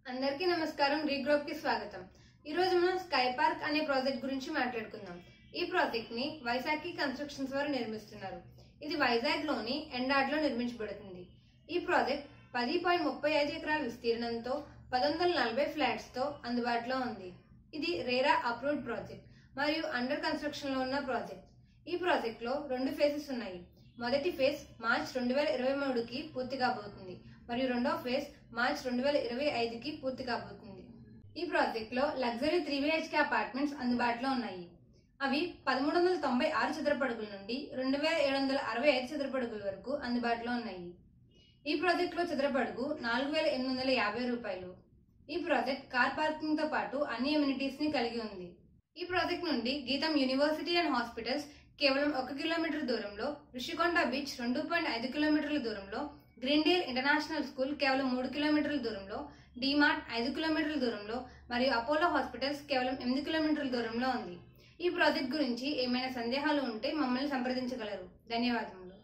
అందరికీ నమస్కారం రీగ్రోప్ కి స్వాగతం ఈ రోజు మనం స్కై పార్క్ అనే ప్రాజెక్ట్ గురించి మాట్లాడుకుందాం ఈ ప్రాజెక్ట్ ని వైశాఖి కన్స్ట్రక్షన్స్ వారు నిర్మిస్తున్నారు ఇది వైజాగ్ లోని ఎండాడ్ లో నిర్మించబడుతుంది ఈ ప్రాజెక్ట్ పది పాయింట్ ముప్పై ఐదు ఎకరాల విస్తీర్ణంతో పదొందల నలభై ఫ్లాట్స్ తో అందుబాటులో ఉంది ఇది రేరా అప్రూవ్డ్ ప్రాజెక్ట్ మరియు అండర్ కన్స్ట్రక్షన్ లో ఉన్న ప్రాజెక్ట్ ఈ ప్రాజెక్ట్ లో రెండు ఫేజెస్ ఉన్నాయి మొదటి ఫేజ్ మార్చ్ రెండు వేల ఇరవై మూడుకి పూర్తి కాబోతుంది మరియు రెండో ఫేజ్ మార్చ్ రెండు వేల ఇరవై ఐదుకి పూర్తి కాబోతుంది ఈ ప్రాజెక్ట్ లో లగ్జరీ త్రీ బిహెచ్కే అపార్ట్మెంట్స్ అందుబాటులో ఉన్నాయి అవి పదమూడు వందల తొంభై ఆరు చదరపడుగుల నుండి రెండు వేల ఏడు వందల అరవై ఐదు చదరపడుగుల వరకు అందుబాటులో ఉన్నాయి ఈ ప్రాజెక్ట్ లో చదరపడుగు నాలుగు వేల ఎనిమిది వందల యాభై రూపాయలు ఈ ప్రాజెక్ట్ కార్ పార్కింగ్ తో పాటు అన్ని ఎమ్యూనిటీస్ ని కలిగి ఉంది ఈ ప్రాజెక్ట్ నుండి గీతం యూనివర్సిటీ అండ్ హాస్పిటల్స్ కేవలం ఒక కిలోమీటర్ దూరంలో ఋషికొండ బీచ్ రెండు పాయింట్ ఐదు కిలోమీటర్ల దూరంలో గ్రీన్డేల్ ఇంటర్నేషనల్ స్కూల్ కేవలం మూడు కిలోమీటర్ల దూరంలో డీమార్ట్ ఐదు కిలోమీటర్ల దూరంలో మరియు అపోలో హాస్పిటల్స్ కేవలం ఎనిమిది కిలోమీటర్ల దూరంలో ఉంది ఈ ప్రాజెక్ట్ గురించి ఏమైనా సందేహాలు ఉంటే మమ్మల్ని సంప్రదించగలరు ధన్యవాదములు